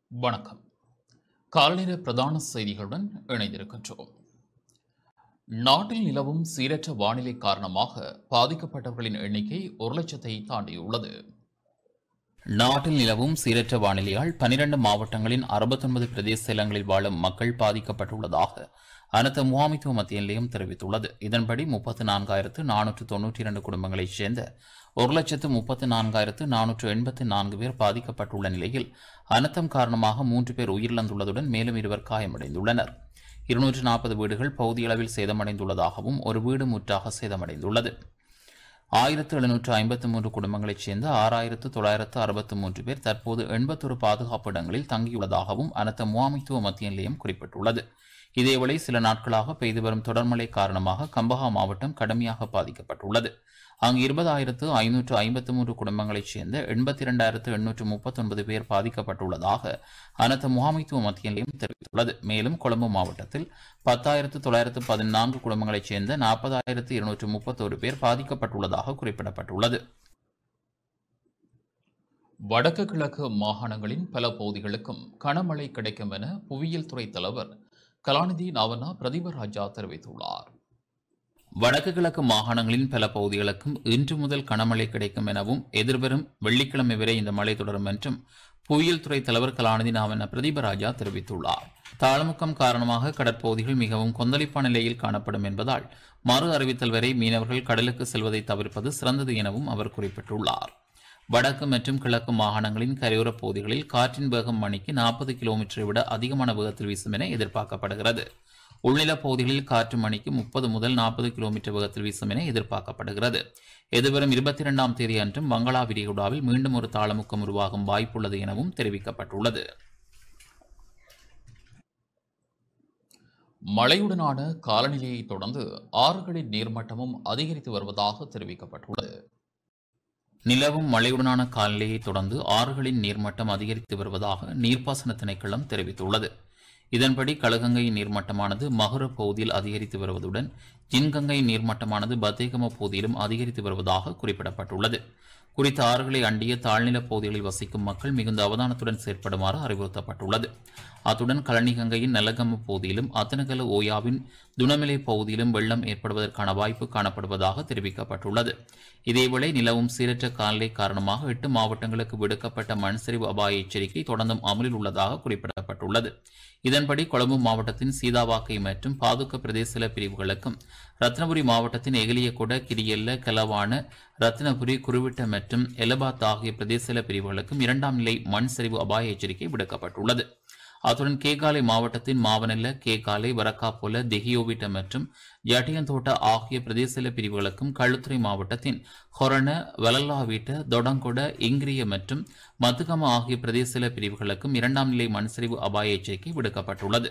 வணக்கம் காலைநேர பிரதான செய்திகளுடன் இணைந்திருக்கின்றோம் நாட்டில் நிலவும் சீரற்ற வானிலை காரணமாக பாதிக்கப்பட்டவர்களின் எண்ணிக்கை ஒரு லட்சத்தை தாண்டியுள்ளது நாட்டில் நிலவும் சீரற்ற வானிலையால் பனிரண்டு மாவட்டங்களின் அறுபத்தொன்பது பிரதேச செயலங்களில் வாழும் மக்கள் பாதிக்கப்பட்டுள்ளதாக அனைத்து முகாமைத்துவ மத்திய நிலையம் தெரிவித்துள்ளது இதன்படி முப்பத்து நான்காயிரத்து நானூற்று தொன்னூற்றி இரண்டு குடும்பங்களைச் சேர்ந்த ஒரு லட்சத்து முப்பத்து நான்காயிரத்து நானூற்று எண்பத்து நான்கு பேர் பாதிக்கப்பட்டுள்ள நிலையில் அனர்த்தம் காரணமாக மூன்று பேர் உயிரிழந்துள்ளதுடன் மேலும் இருவர் காயமடைந்துள்ளனர் இருநூற்று நாற்பது வீடுகள் பகுதியளவில் சேதமடைந்துள்ளதாகவும் ஒரு வீடு முற்றாக சேதமடைந்துள்ளது ஆயிரத்து எழுநூற்று ஐம்பத்து மூன்று குடும்பங்களைச் சேர்ந்த ஆறாயிரத்து தொள்ளாயிரத்து அறுபத்து மூன்று பேர் தற்போது எண்பத்தொரு பாதுகாப்பு இடங்களில் தங்கியுள்ளதாகவும் அனர்த்த முகாமைத்துவ மத்திய நிலையம் குறிப்பிட்டுள்ளது இதேவேளை சில நாட்களாக பெய்து வரும் தொடர்மழை காரணமாக கம்பஹா மாவட்டம் கடுமையாக பாதிக்கப்பட்டுள்ளது அங்கு இருபதாயிரத்து ஐநூற்று ஐம்பத்து மூன்று குடும்பங்களைச் சேர்ந்த எண்பத்தி இரண்டாயிரத்து எண்ணூற்று முப்பத்தொன்பது பேர் பாதிக்கப்பட்டுள்ளதாக அனர்த்த முகாமைத்துவ மத்திய நிலையம் தெரிவித்துள்ளது மேலும் கொழும்பு மாவட்டத்தில் பத்தாயிரத்து தொள்ளாயிரத்து பதினான்கு குடும்பங்களைச் சேர்ந்த நாற்பதாயிரத்து இருநூற்று முப்பத்தோரு பேர் பாதிக்கப்பட்டுள்ளதாக குறிப்பிடப்பட்டுள்ளது வடக்கு கிழக்கு மாகாணங்களின் பல பகுதிகளுக்கும் கனமழை கிடைக்கும் என புவியியல் துறை தலைவர் கலாநிதி நவனா பிரதீபராஜா தெரிவித்துள்ளார் வடக்கு கிழக்கு மாகாணங்களின் பல பகுதிகளுக்கும் இன்று முதல் கனமழை கிடைக்கும் எனவும் எதிர்வரும் வெள்ளிக்கிழமை வரை இந்த மழை தொடரும் என்றும் புவியியல் துறை தலைவர் கலாநிதி நாவன பிரதீபராஜா தெரிவித்துள்ளார் தாழ்முக்கம் காரணமாக கடற்பகுதிகள் மிகவும் கொந்தளிப்பான நிலையில் காணப்படும் என்பதால் மறு அறிவித்தல் வரை மீனவர்கள் கடலுக்கு செல்வதை தவிர்ப்பது சிறந்தது எனவும் அவர் குறிப்பிட்டுள்ளார் வடக்கு மற்றும் கிழக்கு மாகாணங்களின் கரையோரப் பகுதிகளில் காற்றின் வேகம் மணிக்கு நாற்பது கிலோமீட்டரை விட அதிகமான வேகத்தில் வீசும் என எதிர்பார்க்கப்படுகிறது உள்நிலப் பகுதிகளில் காற்று மணிக்கு முப்பது முதல் நாற்பது கிலோமீட்டர் வேகத்தில் வீசும் என எதிர்பார்க்கப்படுகிறது எதிர்வரும் இருபத்தி இரண்டாம் தேதி அன்றும் வங்களா விரிகுடாவில் மீண்டும் ஒரு தாளமுக்கம் உருவாகும் வாய்ப்புள்ளது எனவும் தெரிவிக்கப்பட்டுள்ளது மழையுடனான காலநிலையை தொடர்ந்து ஆறுகளின் நீர்மட்டமும் அதிகரித்து வருவதாக தெரிவிக்கப்பட்டுள்ளது நிலவும் மழையுடனான காலநிலையை தொடர்ந்து ஆறுகளின் நீர்மட்டம் அதிகரித்து வருவதாக நீர்ப்பாசன திணைக்களம் தெரிவித்துள்ளது இதன்படி கழுகங்கையின் நீர்மட்டமானது மகுர பகுதியில் அதிகரித்து வருவதுடன் ஜின்கங்கை நீர்மட்டமானது பத்தேகம பகுதியிலும் அதிகரித்து வருவதாக குறிப்பிடப்பட்டுள்ளது குறித்த ஆறுகளை அண்டிய தாழ்நில பகுதிகளில் வசிக்கும் மக்கள் மிகுந்த அவதானத்துடன் செயற்படுமாறு அறிவுறுத்தப்பட்டுள்ளது அத்துடன் கழனிகங்கையின் நல்லகம பகுதியிலும் அத்தனகல ஓயாவின் துணமிலை பகுதியிலும் வெள்ளம் ஏற்படுவதற்கான வாய்ப்பு காணப்படுவதாக தெரிவிக்கப்பட்டுள்ளது இதேவேளை நிலவும் சீரற்ற காலநிலை காரணமாக எட்டு மாவட்டங்களுக்கு விடுக்கப்பட்ட மண் சரிவு அபாய எச்சரிக்கை தொடர்ந்தும் அமலில் உள்ளதாக குறிப்பிடப்பட்டுள்ளது இதன்படி கொழும்பு மாவட்டத்தின் சீதாவாக்கை மற்றும் பாதுக்க பிரதேச பிரிவுகளுக்கும் ரத்னபுரி மாவட்டத்தின் எகிலியகுட கிரியல்ல கலவான ரத்னபுரி குருவிட்ட மற்றும் எலபாத் ஆகிய பிரதேச பிரிவுகளுக்கும் இரண்டாம் நிலை மண் சரிவு அபாய எச்சரிக்கை விடுக்கப்பட்டுள்ளது அத்துடன் கேகாலை மாவட்டத்தின் மாவனல்ல கேகாலை வரக்காபொல தெஹியோவிட்ட மற்றும் ஜட்டியந்தோட்ட ஆகிய பிரதேச பிரிவுகளுக்கும் களுத்துறை மாவட்டத்தின் ஹொரண வலல்லாவீட்ட தொடங்கொட இங்கிரிய மற்றும் மத்துகம ஆகிய பிரதேச பிரிவுகளுக்கும் இரண்டாம் நிலை மண்சரிவு அபாய எச்சரிக்கை விடுக்கப்பட்டுள்ளது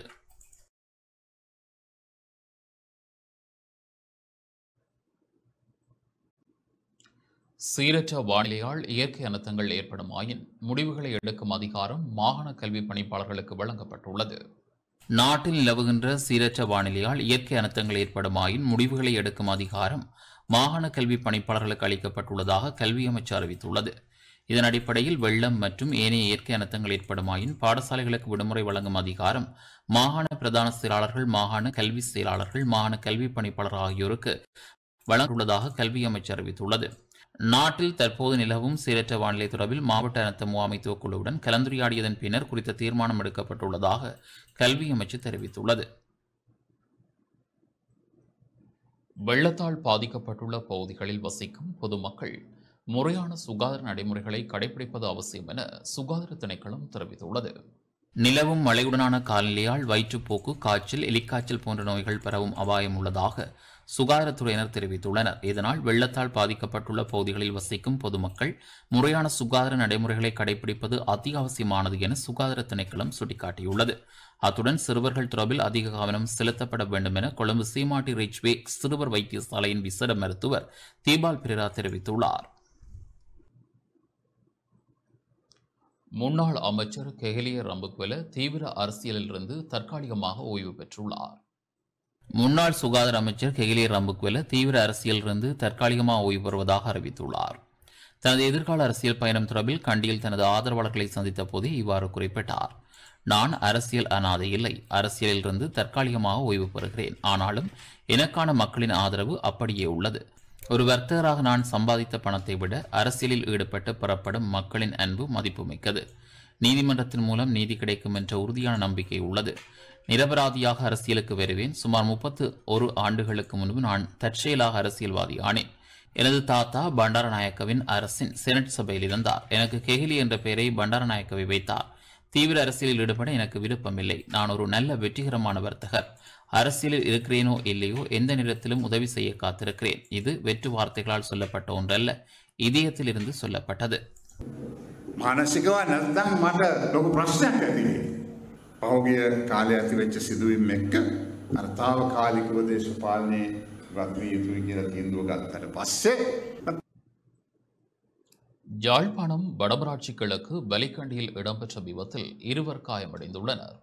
சீரற்ற வானிலையால் இயற்கை அனர்த்தங்கள் ஏற்படுமாயின் முடிவுகளை எடுக்கும் அதிகாரம் மாகாண கல்வி பணிப்பாளர்களுக்கு வழங்கப்பட்டுள்ளது நாட்டில் நிலவுகின்ற சீரற்ற வானிலையால் இயற்கை அனர்த்தங்கள் ஏற்படுமாயின் முடிவுகளை எடுக்கும் அதிகாரம் மாகாண கல்வி பணிப்பாளர்களுக்கு அளிக்கப்பட்டுள்ளதாக கல்வி அமைச்சு அறிவித்துள்ளது இதன் அடிப்படையில் வெள்ளம் மற்றும் ஏனைய இயற்கை அனர்த்தங்கள் ஏற்படுமாயின் பாடசாலைகளுக்கு விடுமுறை வழங்கும் அதிகாரம் மாகாண பிரதான செயலாளர்கள் மாகாண கல்வி செயலாளர்கள் மாகாண கல்வி பணிப்பாளர் ஆகியோருக்கு வழங்கியுள்ளதாக கல்வி அமைச்சு அறிவித்துள்ளது நாட்டில் தற்போது நிலவும் சீரற்ற வானிலை தொடர்பில் மாவட்ட அனர்த்த முகாமைத்துவ குழுவுடன் கலந்துரையாடியதன் பின்னர் குறித்த தீர்மானம் எடுக்கப்பட்டுள்ளதாக கல்வி அமைச்சு தெரிவித்துள்ளது வெள்ளத்தால் பாதிக்கப்பட்டுள்ள பகுதிகளில் வசிக்கும் பொதுமக்கள் முறையான சுகாதார நடைமுறைகளை கடைபிடிப்பது அவசியம் என சுகாதார திணைக்களம் தெரிவித்துள்ளது நிலவும் மழையுடனான காலநிலையால் வயிற்றுப்போக்கு காய்ச்சல் எலிக்காய்ச்சல் போன்ற நோய்கள் பரவும் அபாயம் உள்ளதாக சுகாதாரத்துறையினர் தெரிவித்துள்ளனர் இதனால் வெள்ளத்தால் பாதிக்கப்பட்டுள்ள பகுதிகளில் வசிக்கும் பொதுமக்கள் முறையான சுகாதார நடைமுறைகளை கடைபிடிப்பது அத்தியாவசியமானது என சுகாதார திணைக்களம் சுட்டிக்காட்டியுள்ளது அத்துடன் சிறுவர்கள் தொடர்பில் அதிக கவனம் செலுத்தப்பட வேண்டும் என கொழும்பு சீமாட்டி ரிச்வே சிறுவர் வைத்தியசாலையின் விசேட மருத்துவர் தீபால் பிரேரா தெரிவித்துள்ளார் முன்னாள் அமைச்சர் கெஹலிய ரம்புக்வெல தீவிர அரசியலிலிருந்து தற்காலிகமாக ஓய்வு பெற்றுள்ளார் முன்னாள் சுகாதார அமைச்சர் கெகிலிய ரம்புக்வெல தீவிர அரசியலிலிருந்து தற்காலிகமாக ஓய்வு பெறுவதாக அறிவித்துள்ளார் தனது எதிர்கால அரசியல் பயணம் தொடர்பில் கண்டியில் தனது ஆதரவாளர்களை சந்தித்த போதே இவ்வாறு குறிப்பிட்டார் நான் அரசியல் அனாதை இல்லை அரசியலிலிருந்து தற்காலிகமாக ஓய்வு பெறுகிறேன் ஆனாலும் எனக்கான மக்களின் ஆதரவு அப்படியே உள்ளது ஒரு வர்த்தகராக நான் சம்பாதித்த பணத்தை விட அரசியலில் ஈடுபட்டு பெறப்படும் மக்களின் அன்பு மதிப்புமிக்கது நீதிமன்றத்தின் மூலம் நீதி கிடைக்கும் என்ற உறுதியான நம்பிக்கை உள்ளது நிரபராதியாக அரசியலுக்கு வருவேன் சுமார் முப்பத்து ஒரு ஆண்டுகளுக்கு முன்பு நான் தற்செயலாக அரசியல்வாதி ஆனேன் எனது தாத்தா பண்டாரநாயக்கவின் அரசின் செனட் சபையில் இருந்தார் எனக்கு கெஹிலி என்ற பெயரை பண்டாரநாயக்கவை வைத்தார் தீவிர அரசியலில் ஈடுபட எனக்கு விருப்பமில்லை நான் ஒரு நல்ல வெற்றிகரமான வர்த்தகர் அரசியலில் இருக்கிறேனோ இல்லையோ எந்த நேரத்திலும் உதவி செய்ய காத்திருக்கிறேன் இது வெற்று வார்த்தைகளால் சொல்லப்பட்ட ஒன்றல்ல இதயத்தில் இருந்து சொல்லப்பட்டது මානසිකව නැත්නම් මට ලොකු ප්‍රශ්නයක් ඇතිවේ. පහුගිය කාලය ඇති වෙච්ච සිදුවීම් එක්ක අර තාවකාලිකව දේශපාලනයේ ඉවත් විය යුතුයි කියලා තීන්දුව ගත්තට පස්සේ யாழ்ப்பாணம் வடமராட்சி கிழக்கு பலிக்கண்டியில் இடம்பெற்ற விபத்தில் இருவர் காயமடைந்துள்ளனர்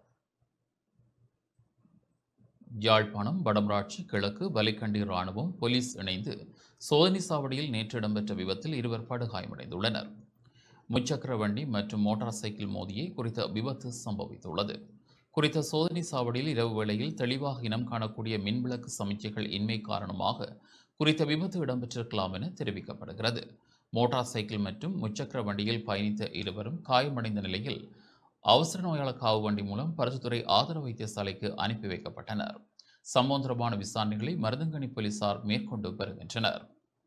யாழ்ப்பாணம் வடமராட்சி கிழக்கு பலிக்கண்டி ராணுவம் போலீஸ் இணைந்து சோதனை சாவடியில் நேற்று இடம்பெற்ற விபத்தில் இருவர் படுகாயமடைந்துள்ளனர் முச்சக்கர வண்டி மற்றும் மோட்டார் சைக்கிள் மோதியே குறித்த விபத்து சம்பவித்துள்ளது குறித்த சோதனை சாவடியில் இரவு வேளையில் தெளிவாக இனம் காணக்கூடிய மின்விளக்கு சமிச்சைகள் இன்மை காரணமாக குறித்த விபத்து இடம்பெற்றிருக்கலாம் என தெரிவிக்கப்படுகிறது மோட்டார் சைக்கிள் மற்றும் முச்சக்கர வண்டியில் பயணித்த இருவரும் காயமடைந்த நிலையில் அவசர நோயாளர் காவு வண்டி மூலம் பருத்தித்துறை ஆதரவு வைத்தியசாலைக்கு அனுப்பி வைக்கப்பட்டனர் சம்பவம் தொடர்பான விசாரணைகளை மருதங்கனி போலீசார் மேற்கொண்டு வருகின்றனர்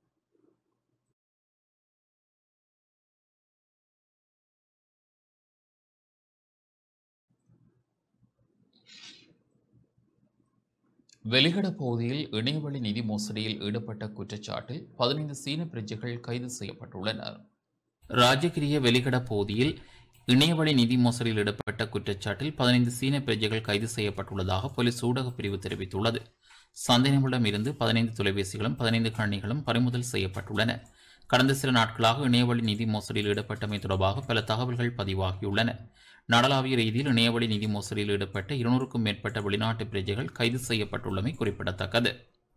வெளிகட பகுதியில் இணையவழி நிதி மோசடியில் ஈடுபட்ட குற்றச்சாட்டில் பதினைந்து சீன பிரஜைகள் கைது செய்யப்பட்டுள்ளனர் ராஜகிரிய வெளிகட பகுதியில் இணையவழி நிதி மோசடியில் ஈடுபட்ட குற்றச்சாட்டில் பதினைந்து சீன பிரஜைகள் கைது செய்யப்பட்டுள்ளதாக போலீஸ் ஊடகப் பிரிவு தெரிவித்துள்ளது சந்தேகமிடம் இருந்து பதினைந்து தொலைபேசிகளும் பதினைந்து கணினிகளும் பறிமுதல் செய்யப்பட்டுள்ளன கடந்த சில நாட்களாக இணையவழி நிதி மோசடியில் ஈடுபட்டமை தொடர்பாக பல தகவல்கள் பதிவாகியுள்ளன நாடளாவிய ரீதியில் இணையவழி நிதி மோசடியில் ஈடுபட்ட இருநூறுக்கும் மேற்பட்ட வெளிநாட்டு பிரஜைகள் கைது செய்யப்பட்டுள்ளமை குறிப்பிடத்தக்கது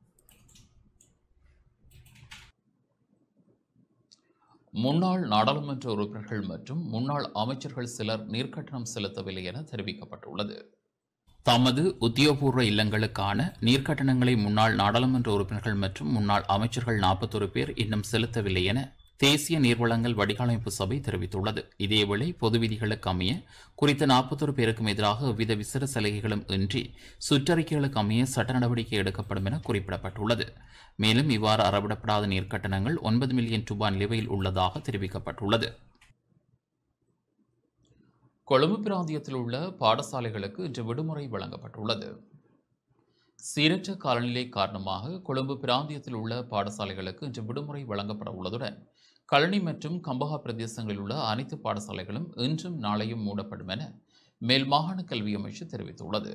முன்னாள் நாடாளுமன்ற உறுப்பினர்கள் மற்றும் முன்னாள் அமைச்சர்கள் சிலர் நீர்க்கட்டணம் செலுத்தவில்லை என தெரிவிக்கப்பட்டுள்ளது தமது உத்தியோகபூர்வ இல்லங்களுக்கான நீர்க்கட்டணங்களை முன்னாள் நாடாளுமன்ற உறுப்பினர்கள் மற்றும் முன்னாள் அமைச்சர்கள் நாற்பத்தொரு பேர் இன்னும் செலுத்தவில்லை என தேசிய நீர்வளங்கள் வடிகாலமைப்பு சபை தெரிவித்துள்ளது இதேவேளை பொது விதிகளுக்கு அமைய குறித்த நாற்பத்தொரு பேருக்கும் எதிராக எவ்வித விசேட சலுகைகளும் இன்றி சுற்றறிக்கைகளுக்கு அமைய சட்ட நடவடிக்கை எடுக்கப்படும் என குறிப்பிடப்பட்டுள்ளது மேலும் இவ்வாறு அறவிடப்படாத நீர்க்கட்டணங்கள் ஒன்பது மில்லியன் ரூபாய் நிலுவையில் உள்ளதாக தெரிவிக்கப்பட்டுள்ளது கொழும்பு பிராந்தியத்தில் உள்ள பாடசாலைகளுக்கு இன்று விடுமுறை வழங்கப்பட்டுள்ளது சீரற்ற காலநிலை காரணமாக கொழும்பு பிராந்தியத்தில் உள்ள பாடசாலைகளுக்கு இன்று விடுமுறை வழங்கப்பட உள்ளதுடன் கழனி மற்றும் கம்பஹா பிரதேசங்களில் உள்ள அனைத்து பாடசாலைகளும் இன்றும் நாளையும் மூடப்படும் என மேல் மாகாண கல்வி அமைச்சு தெரிவித்துள்ளது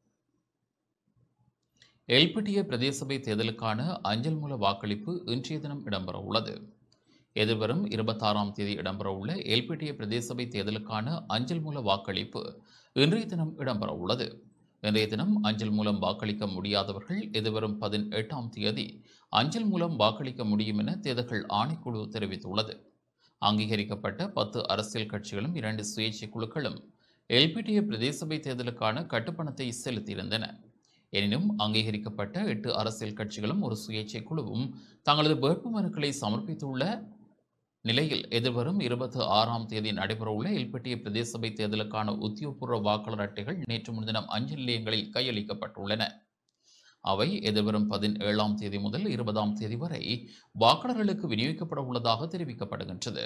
எல்பிட்டிய பிரதேசபை தேர்தலுக்கான அஞ்சல் மூல வாக்களிப்பு இன்றைய தினம் இடம்பெற உள்ளது எதிர்வரும் இருபத்தாறாம் தேதி இடம்பெறவுள்ள எல்பிட்டிய பிரதேசபை தேர்தலுக்கான அஞ்சல் மூல வாக்களிப்பு இன்றைய தினம் இடம்பெற உள்ளது இன்றைய தினம் அஞ்சல் மூலம் வாக்களிக்க முடியாதவர்கள் எதிர்வரும் பதினெட்டாம் தேதி அஞ்சல் மூலம் வாக்களிக்க முடியும் என தேர்தல்கள் ஆணைக்குழு தெரிவித்துள்ளது அங்கீகரிக்கப்பட்ட பத்து அரசியல் கட்சிகளும் இரண்டு சுயேட்சை குழுக்களும் எல்பிட்டிய பிரதேசபை தேர்தலுக்கான கட்டுப்பணத்தை செலுத்தியிருந்தன எனினும் அங்கீகரிக்கப்பட்ட எட்டு அரசியல் கட்சிகளும் ஒரு சுயேட்சை குழுவும் தங்களது வேட்புமனுக்களை சமர்ப்பித்துள்ள நிலையில் எதிர்வரும் இருபத்தி ஆறாம் தேதி நடைபெறவுள்ள எல்பட்டிய பிரதேசபை தேர்தலுக்கான உத்தியோகபூர்வ வாக்காளர் அட்டைகள் நேற்று முன்தினம் அஞ்சல் நிலையங்களில் கையளிக்கப்பட்டுள்ளன அவை எதிர்வரும் பதினேழாம் தேதி முதல் இருபதாம் தேதி வரை வாக்காளர்களுக்கு விநியோகிக்கப்பட உள்ளதாக தெரிவிக்கப்படுகின்றது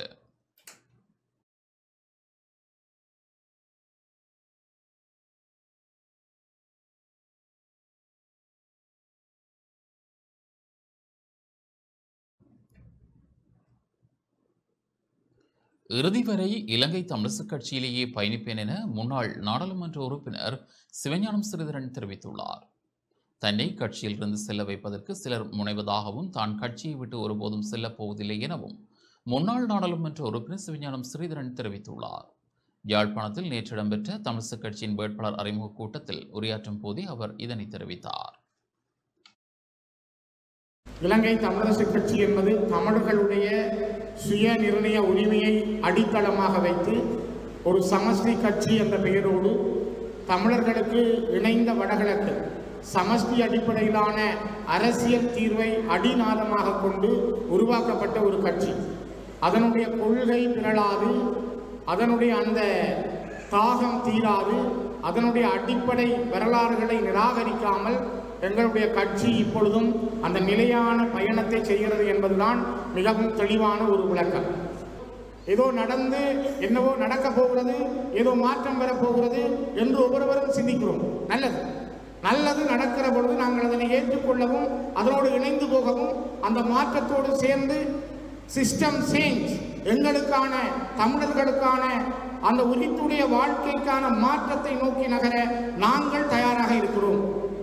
இறுதி வரை இலங்கை தமிழிசக் கட்சியிலேயே பயணிப்பேன் என முன்னாள் நாடாளுமன்ற உறுப்பினர் சிவஞானம் ஸ்ரீதரன் தெரிவித்துள்ளார் தன்னை கட்சியிலிருந்து செல்ல வைப்பதற்கு சிலர் முனைவதாகவும் தான் கட்சியை விட்டு ஒருபோதும் செல்லப் போவதில்லை எனவும் முன்னாள் நாடாளுமன்ற உறுப்பினர் சிவஞானம் ஸ்ரீதரன் தெரிவித்துள்ளார் யாழ்ப்பாணத்தில் நேற்று இடம்பெற்ற தமிழிசக் கட்சியின் வேட்பாளர் அறிமுக கூட்டத்தில் உரையாற்றும் போதே அவர் இதனை தெரிவித்தார் இலங்கை தமிழரசு கட்சி என்பது தமிழர்களுடைய சுய நிர்ணய உரிமையை அடித்தளமாக வைத்து ஒரு சமஷ்டி கட்சி என்ற பெயரோடு தமிழர்களுக்கு இணைந்த வடகிழக்கு சமஷ்டி அடிப்படையிலான அரசியல் தீர்வை அடிநாதமாக கொண்டு உருவாக்கப்பட்ட ஒரு கட்சி அதனுடைய கொள்கை பிறழாது அதனுடைய அந்த தாகம் தீராது அதனுடைய அடிப்படை வரலாறுகளை நிராகரிக்காமல் எங்களுடைய கட்சி இப்பொழுதும் அந்த நிலையான பயணத்தை செய்கிறது என்பதுதான் மிகவும் தெளிவான ஒரு விளக்கம் ஏதோ நடந்து என்னவோ நடக்க போகிறது ஏதோ மாற்றம் பெறப் போகிறது என்று ஒவ்வொருவரும் சிந்திக்கிறோம் நல்லது நல்லது நடக்கிற பொழுது நாங்கள் அதனை ஏற்றுக்கொள்ளவும் அதனோடு இணைந்து போகவும் அந்த மாற்றத்தோடு சேர்ந்து சிஸ்டம் சேஞ்ச் எங்களுக்கான தமிழர்களுக்கான அந்த உரித்துடைய வாழ்க்கைக்கான மாற்றத்தை நோக்கி நகர நாங்கள் தயாராக இருக்கிறோம்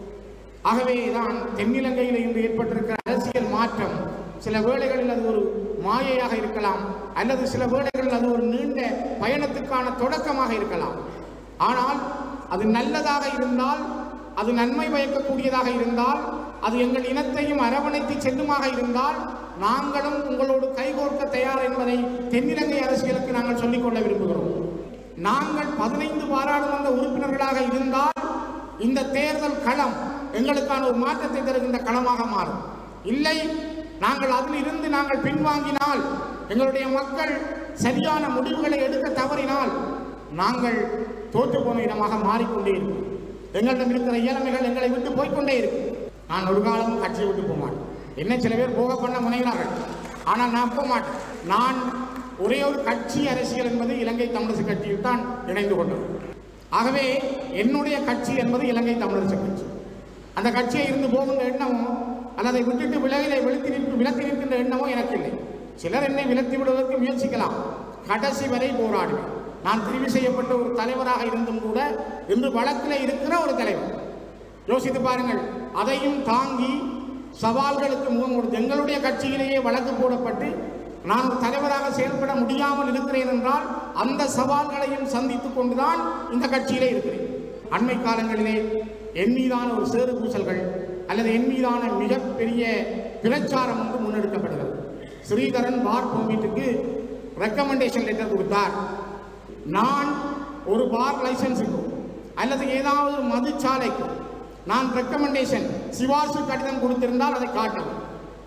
ஆகவே தான் தென்னிலங்கையில் இன்று ஏற்பட்டிருக்கிற அரசியல் மாற்றம் சில வேளைகளில் அது ஒரு மாயையாக இருக்கலாம் அல்லது சில வேளைகளில் அது ஒரு நீண்ட பயணத்துக்கான தொடக்கமாக இருக்கலாம் ஆனால் அது நல்லதாக இருந்தால் அது நன்மை பயக்கக்கூடியதாக இருந்தால் அது எங்கள் இனத்தையும் அரவணைத்து செல்லுமாக இருந்தால் நாங்களும் உங்களோடு கைகோர்க்க தயார் என்பதை தென்னிலங்கை அரசியலுக்கு நாங்கள் சொல்லிக்கொள்ள விரும்புகிறோம் நாங்கள் பதினைந்து பாராளுமன்ற உறுப்பினர்களாக இருந்தால் இந்த தேர்தல் களம் எங்களுக்கான ஒரு மாற்றத்தை தருகின்ற களமாக மாறும் இல்லை நாங்கள் அதில் இருந்து நாங்கள் பின்வாங்கினால் எங்களுடைய மக்கள் சரியான முடிவுகளை எடுக்க தவறினால் நாங்கள் தோற்று போன இடமாக மாறிக்கொண்டே இருக்கும் எங்களிடம் இருக்கிற இயலமைகள் எங்களை விட்டு போய்க்கொண்டே இருக்கும் நான் ஒரு காலமும் கட்சியை விட்டு போக மாட்டேன் என்ன சில பேர் போக பண்ண முனைகிறார்கள் ஆனால் நான் போக மாட்டேன் நான் ஒரே ஒரு கட்சி அரசியல் என்பது இலங்கை தமிழரசு கட்சியில் தான் இணைந்து கொண்டது ஆகவே என்னுடைய கட்சி என்பது இலங்கை தமிழரசு கட்சி அந்த கட்சியை இருந்து போகின்ற எண்ணமோ அல்லது அதை விட்டுட்டு விலகிலை வெளுத்தி நிற்கு விலத்தி நிற்கின்ற எண்ணமோ எனக்கு இல்லை சிலர் என்னை விலத்தி விடுவதற்கு முயற்சிக்கலாம் கடைசி வரை போராடுவேன் நான் தெரிவு செய்யப்பட்ட ஒரு தலைவராக இருந்தும் கூட இன்று வழக்கில் இருக்கிற ஒரு தலைவர் யோசித்து பாருங்கள் அதையும் தாங்கி சவால்களுக்கு முகம் கொடுத்து எங்களுடைய கட்சியிலேயே வழக்கு போடப்பட்டு நான் ஒரு தலைவராக செயல்பட முடியாமல் இருக்கிறேன் என்றால் அந்த சவால்களையும் சந்தித்துக் கொண்டுதான் இந்த கட்சியிலே இருக்கிறேன் அண்மை காலங்களிலே என் மீதான ஒரு சேறு பூசல்கள் அல்லது என் மீதான மிகப்பெரிய பிரச்சாரம் ஒன்று முன்னெடுக்கப்படுகிறது ஸ்ரீதரன் பார் பெர்மிட்டுக்கு ரெக்கமெண்டேஷன் லெட்டர் கொடுத்தார் நான் ஒரு பார் லைசன்ஸுக்கு அல்லது ஏதாவது ஒரு மதுச்சாலைக்கு நான் ரெக்கமெண்டேஷன் சிபார்சு கடிதம் கொடுத்திருந்தால் அதை காட்டவும்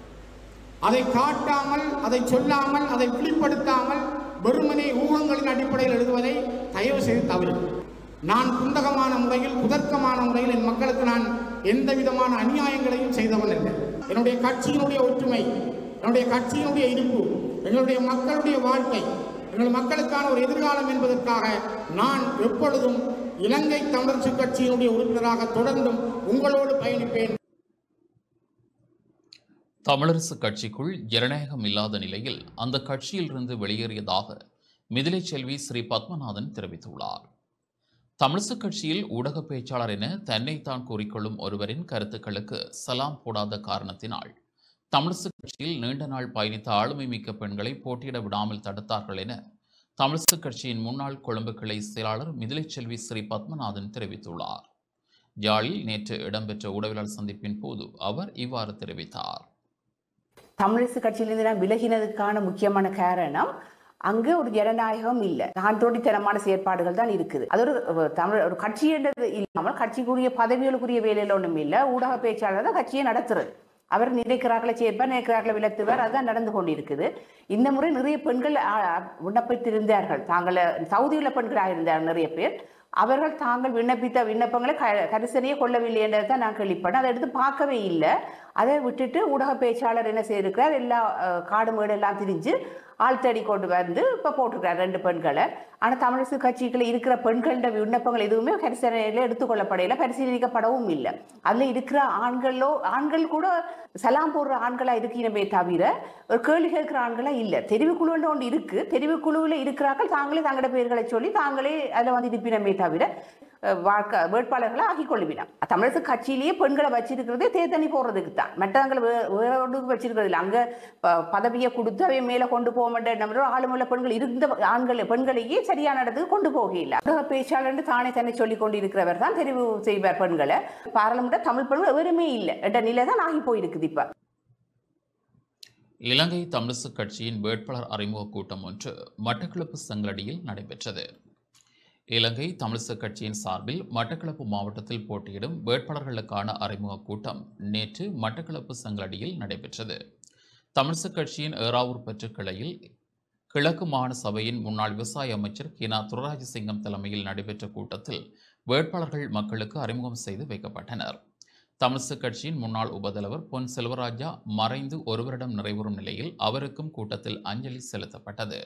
அதை காட்டாமல் அதை சொல்லாமல் அதை வெளிப்படுத்தாமல் வெறுமனே ஊகங்களின் அடிப்படையில் எழுதுவதை தயவு செய்து தவறு நான் குந்தகமான முறையில் குதர்க்கமான முறையில் என் மக்களுக்கு நான் எந்த விதமான அநியாயங்களையும் செய்தவன் இல்லை என்னுடைய கட்சியினுடைய ஒற்றுமை என்னுடைய கட்சியினுடைய இருப்பு எங்களுடைய மக்களுடைய வாழ்க்கை எங்கள் மக்களுக்கான ஒரு எதிர்காலம் என்பதற்காக நான் எப்பொழுதும் இலங்கை தமிழரசு கட்சியினுடைய உறுப்பினராக தொடர்ந்தும் உங்களோடு பயணிப்பேன் தமிழரசு கட்சிக்குள் ஜனநாயகம் இல்லாத நிலையில் அந்த கட்சியிலிருந்து வெளியேறியதாக மிதிலை செல்வி ஸ்ரீ பத்மநாதன் தெரிவித்துள்ளார் தமிழரசு கட்சியில் ஊடக பேச்சாளர் என தன்னைத்தான் கூறிக்கொள்ளும் ஒருவரின் கருத்துக்களுக்கு சலாம் போடாத காரணத்தினால் தமிழரசு கட்சியில் நீண்ட நாள் பயணித்த ஆளுமை மிக்க பெண்களை போட்டியிட விடாமல் தடுத்தார்கள் என தமிழரசு கட்சியின் முன்னாள் கொழும்பு கிளை செயலாளர் மிதிலை செல்வி ஸ்ரீ பத்மநாதன் தெரிவித்துள்ளார் யாழில் நேற்று இடம்பெற்ற ஊடகவியலாளர் சந்திப்பின் போது அவர் இவ்வாறு தெரிவித்தார் தமிழிசு கட்சியிலிருந்து நான் விலகினதுக்கான முக்கியமான காரணம் அங்கு ஒரு ஜனநாயகம் இல்லை நான் தோண்டித்தனமான செயற்பாடுகள் தான் இருக்குது அது ஒரு அஹ், தமிழ் ஒரு கட்சி என்றது இல்லாமல் கட்சிக்குரிய பதவிகளுக்குரிய வேலையில் ஒன்றும் இல்லை ஊடக பேச்சாளர் தான் கட்சியை நடத்துறது அவர் நினைக்கிறார்களை சேர்ப்பார் நினைக்கிறார்களை விளக்குவார் அதுதான் நடந்து கொண்டிருக்குது இந்த முறை நிறைய பெண்கள் ஆ, ஆ, விண்ணப்பித்திருந்தார்கள் தாங்கள் சவுதியுள்ள பெண்களாக இருந்தார் நிறைய பேர் அவர்கள் தாங்கள் விண்ணப்பித்த விண்ணப்பங்களை க கரிசனையே கொள்ளவில்லை என்றதை தான் நான் கேள்விப்பட்டேன் அதை எடுத்து பார்க்கவே இல்லை அதை விட்டுட்டு ஊடக பேச்சாளர் என்ன செய்திருக்கிறார் எல்லா அஹ், காடு மேடு எல்லாம் திரிஞ்சு ஆள் தேடி கொண்டு வந்து இப்போ போட்டிருக்கிறார் ரெண்டு பெண்களை ஆனால் தமிழரசு கட்சிக்குள்ள இருக்கிற பெண்களோட விண்ணப்பங்கள் எதுவுமே பரிசீலனையில் எடுத்துக்கொள்ளப்படையில பரிசீலிக்கப்படவும் இல்லை அதில் இருக்கிற ஆண்களோ ஆண்கள் கூட சலாம் போடுற ஆண்களாக இருக்கணுமே தவிர ஒரு கேள்வி கேட்கிற ஆண்களா இல்லை தெரிவுக்குழுன்னு ஒன்று இருக்கு தெரிவுக்குழுவில் இருக்கிறார்கள் தாங்களே தங்களோட பெயர்களை சொல்லி தாங்களே அதில் வந்து இருப்பினமே தவிர அஹ், வாக்க வேட்பாளர்களை ஆக்கிக் கொள்ளுவினான் தமிழரசு கட்சியிலேயே பெண்களை வச்சிருக்கிறதே தேர்தணி போடுறதுக்கு தான் மற்றவங்களை வே வேற ஒன்றுக்கு வச்சிருக்கிறது இல்லை அங்கே ப- பதவியை கொடுத்து அவை மேலே கொண்டு போக மாட்டேன் நம்ம ஆளுமுள்ள பெண்கள் இருந்த ஆண்கள் பெண்களையே சரியான இடத்துக்கு கொண்டு போகல ஊடக பேச்சாளர் தானே தன்னை சொல்லி கொண்டு இருக்கிறவர் தான் தெரிவு செய்வார் பெண்களை பாராளுமன்ற தமிழ் பெண்கள் எவருமே இல்லை என்ற நிலை தான் ஆகி போயிருக்குது இப்போ இலங்கை தமிழிசு கட்சியின் வேட்பாளர் அறிமுக கூட்டம் ஒன்று மட்டக்களப்பு செங்கலடியில் நடைபெற்றது இலங்கை தமிழிசு கட்சியின் சார்பில் மட்டக்களப்பு மாவட்டத்தில் போட்டியிடும் வேட்பாளர்களுக்கான அறிமுக கூட்டம் நேற்று மட்டக்களப்பு செங்கலடியில் நடைபெற்றது தமிழிசு கட்சியின் ஏறாவூர் பெற்று கிளையில் கிழக்கு மாகாண சபையின் முன்னாள் விவசாய அமைச்சர் கினா துரராஜசிங்கம் தலைமையில் நடைபெற்ற கூட்டத்தில் வேட்பாளர்கள் மக்களுக்கு அறிமுகம் செய்து வைக்கப்பட்டனர் தமிழிசு கட்சியின் முன்னாள் உபதலைவர் பொன் செல்வராஜா மறைந்து ஒரு வருடம் நிறைவுறும் நிலையில் அவருக்கும் கூட்டத்தில் அஞ்சலி செலுத்தப்பட்டது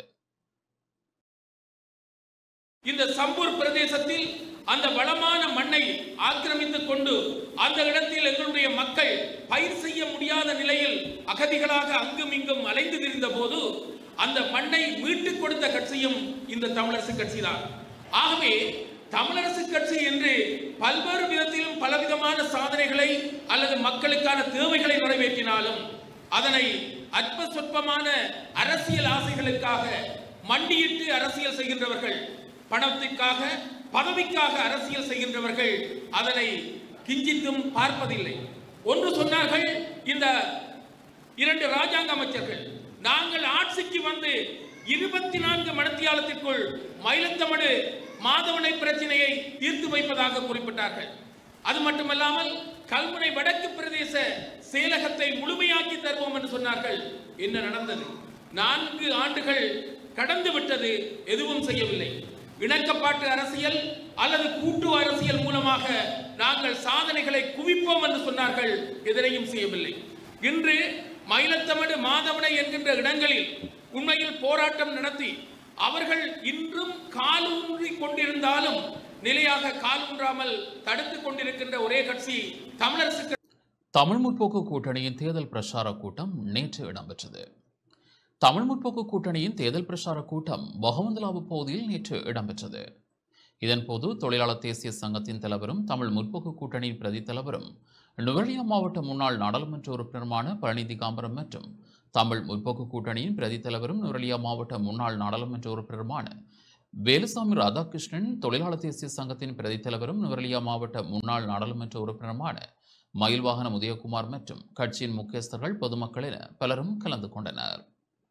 இந்த சம்பூர் பிரதேசத்தில் அந்த வளமான மண்ணை ஆக்கிரமித்துக் கொண்டு அந்த இடத்தில் எங்களுடைய மக்கள் பயிர் செய்ய முடியாத நிலையில் அகதிகளாக அங்கும் இங்கும் அலைந்து திரிந்த போது அந்த மண்ணை மீட்டுக் கொடுத்த கட்சியும் இந்த தமிழரசு கட்சிதான் ஆகவே தமிழரசு கட்சி என்று பல்வேறு விதத்திலும் பலவிதமான சாதனைகளை அல்லது மக்களுக்கான தேவைகளை நிறைவேற்றினாலும் அதனை அற்ப சொற்பமான அரசியல் ஆசைகளுக்காக மண்டியிட்டு அரசியல் செய்கின்றவர்கள் பணத்திற்காக பதவிக்காக அரசியல் செய்கின்றவர்கள் அதனை கிஞ்சித்தும் பார்ப்பதில்லை ஒன்று சொன்னார்கள் இந்த இரண்டு ராஜாங்க அமைச்சர்கள் நாங்கள் ஆட்சிக்கு வந்து இருபத்தி நான்கு மணத்தியாலத்திற்குள் மயிலத்தமடு மாதவனை பிரச்சனையை தீர்த்து வைப்பதாக குறிப்பிட்டார்கள் அது மட்டுமல்லாமல் கல்முனை வடக்கு பிரதேச செயலகத்தை முழுமையாக்கி தருவோம் என்று சொன்னார்கள் என்ன நடந்தது நான்கு ஆண்டுகள் கடந்து விட்டது எதுவும் செய்யவில்லை இணக்கப்பாட்டு அரசியல் அல்லது கூட்டு அரசியல் மூலமாக நாங்கள் சாதனைகளை குவிப்போம் என்று சொன்னார்கள் எதனையும் செய்யவில்லை இன்று மயிலத்தமடு மாதவனை என்கின்ற இடங்களில் உண்மையில் போராட்டம் நடத்தி அவர்கள் இன்றும் காலூன்றி கொண்டிருந்தாலும் நிலையாக காலூன்றாமல் தடுத்துக் கொண்டிருக்கின்ற ஒரே கட்சி தமிழரசு கட்சி. தமிழ் முற்போக்கு கூட்டணியின் தேர்தல் பிரச்சார கூட்டம் நேற்று இடம்பெற்றது தமிழ் முற்போக்கு கூட்டணியின் தேர்தல் பிரச்சார கூட்டம் பகவந்தலாபு பகுதியில் நேற்று இடம்பெற்றது இதன்போது தொழிலாளர் தேசிய சங்கத்தின் தலைவரும் தமிழ் முற்போக்கு கூட்டணியின் பிரதி தலைவரும் நுவரெலியா மாவட்ட முன்னாள் நாடாளுமன்ற உறுப்பினருமான பழனி திகாம்பரம் மற்றும் தமிழ் முற்போக்கு கூட்டணியின் பிரதி தலைவரும் நுவரெலியா மாவட்ட முன்னாள் நாடாளுமன்ற உறுப்பினருமான வேலுசாமி ராதாகிருஷ்ணன் தொழிலாளர் தேசிய சங்கத்தின் பிரதி தலைவரும் நுவரெலியா மாவட்ட முன்னாள் நாடாளுமன்ற உறுப்பினருமான மயில்வாகன உதயகுமார் மற்றும் கட்சியின் முக்கியஸ்தர்கள் பொதுமக்கள் என பலரும் கலந்து கொண்டனர்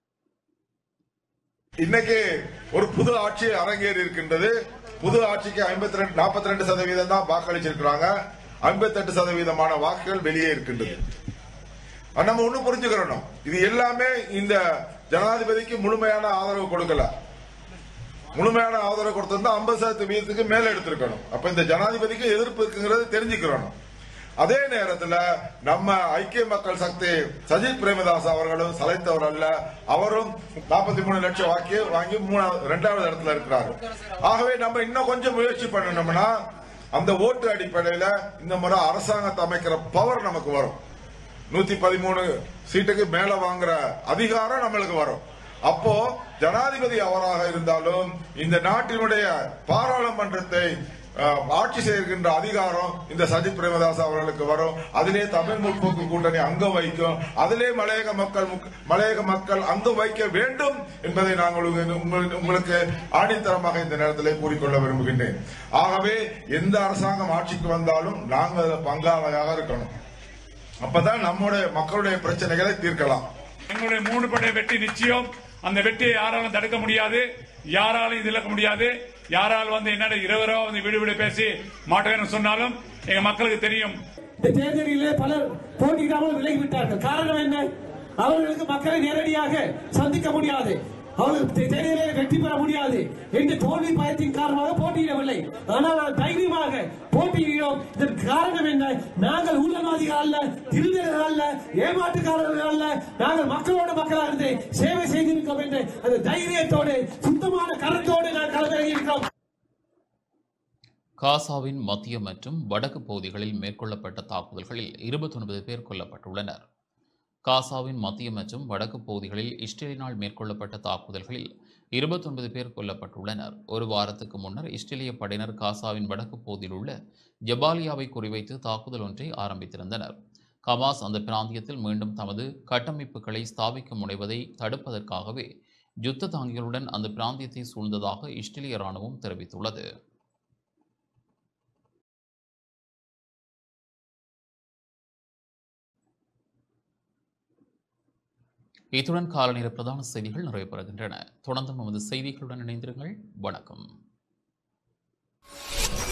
இன்னைக்கு ஒரு புது ஆட்சி அரங்கேறி இருக்கின்றது புது ஆட்சிக்கு ஐம்பத்தி ரெண்டு நாற்பத்தி ரெண்டு சதவீதம் தான் வாக்களிச்சிருக்கிறாங்க ஐம்பத்தெட்டு சதவீதமான வாக்குகள் வெளியே இருக்கின்றது ஆனா, நம்ம ஒண்ணு புரிஞ்சுக்கிறோம் இது எல்லாமே இந்த ஜனாதிபதிக்கு முழுமையான ஆதரவு கொடுக்கல முழுமையான ஆதரவு கொடுத்திருந்தா ஐம்பது சதவீதத்துக்கு மேல எடுத்திருக்கணும் அப்ப இந்த ஜனாதிபதிக்கு எதிர்ப்பு இருக்குங்கிறது தெரிஞ்சுக்கிறோம் அதே நேரத்துல நம்ம ஐக்கிய மக்கள் சக்தி சஜித் பிரேமதாஸ் அவர்களும் சலைத்தவர் அல்ல அவரும் நாற்பத்தி மூணு லட்சம் வாக்கி வாங்கி மூணாவது ரெண்டாவது இடத்துல இருக்கிறாரு ஆகவே நம்ம இன்னும் கொஞ்சம் முயற்சி பண்ணணும்னா அந்த ஓட்டு அடிப்படையில இந்த முறை அரசாங்கத்தை அமைக்கிற பவர் நமக்கு வரும் நூத்தி பதிமூணு சீட்டுக்கு மேல வாங்குற அதிகாரம் நம்மளுக்கு வரும் அப்போ ஜனாதிபதி அவராக இருந்தாலும் இந்த நாட்டினுடைய பாராளுமன்றத்தை அஹ், ஆட்சி செய்கின்ற அதிகாரம் இந்த சஜித் பிரேமதாஸ் அவர்களுக்கு வரும் அதிலே தமிழ் முற்போக்கு கூட்டணி அங்கம் வைக்கும் அதிலே மலையக மக்கள் முக்- மலையக மக்கள் அங்கம் வைக்க வேண்டும் என்பதை நாங்கள் உங்களுக்கு- உங்களுக்கு- உங்களுக்கு ஆணித்தரமாக இந்த நேரத்தில் கூறிக்கொள்ள விரும்புகின்றேன் ஆகவே எந்த அரசாங்கம் ஆட்சிக்கு வந்தாலும் நாங்கள் அதில் பங்காளியாக இருக்கணும் அப்பதான் நம்முடைய மக்களுடைய பிரச்சனைகளை தீர்க்கலாம் எங்களுடைய மூணு படை வெற்றி நிச்சயம் அந்த வெற்றியை யாராலும் தடுக்க முடியாது யாராலும் இதிலக்க முடியாது யாரால் வந்து என்ன இருவரோ வந்து வீடு வீடு பேசி மாட்டேன்னு சொன்னாலும் எங்க மக்களுக்கு தெரியும் இந்த தேர்தலிலே பலர் போட்டியிடாமல் விலகிவிட்டார்கள் காரணம் என்ன அவர்களுக்கு மக்களை நேரடியாக சந்திக்க முடியாது அவர்கள் தே- தேர்தலில் வெற்றி பெற முடியாது என்ற தோல்வி பயத்தின் காரணமாக போட்டியிடவில்லை ஆனால் நான் தைரியமாக போட்டியிடுகிறோம் இதற்கு காரணம் என்ன நாங்கள் ஊழல்வாதிகள் அல்ல திருடர்கள் அல்ல ஏமாற்றுக்காரர்கள் அல்ல நாங்கள் மக்களோட மக்களாக இருந்து சேவை செய்திருக்கோம் என்ற அந்த தைரியத்தோடு சுத்தமான கருத்தோடு நான் களமிறங்கி இருக்கிறோம் காசாவின் மத்திய மற்றும் வடக்கு பகுதிகளில் மேற்கொள்ளப்பட்ட தாக்குதல்களில் 29 பேர் கொல்லப்பட்டுள்ளனர் காசாவின் மத்திய மற்றும் வடக்கு பகுதிகளில் இஸ்ரேலினால் மேற்கொள்ளப்பட்ட தாக்குதல்களில் 29 பேர் கொல்லப்பட்டுள்ளனர் ஒரு வாரத்துக்கு முன்னர் இஸ்ரேலிய படையினர் காசாவின் வடக்கு பகுதியில் உள்ள ஜபாலியாவை குறிவைத்து தாக்குதல் ஒன்றை ஆரம்பித்திருந்தனர் ஹமாஸ் அந்த பிராந்தியத்தில் மீண்டும் தமது கட்டமைப்புகளை ஸ்தாபிக்க முனைவதை தடுப்பதற்காகவே யுத்த தாங்கிகளுடன் அந்த பிராந்தியத்தை சூழ்ந்ததாக இஸ்ரேலிய ராணுவம் தெரிவித்துள்ளது இத்துடன் காலநேர பிரதான செய்திகள் நிறைவு பெறுகின்றன தொடர்ந்து நமது செய்திகளுடன் இணைந்திருங்கள் வணக்கம்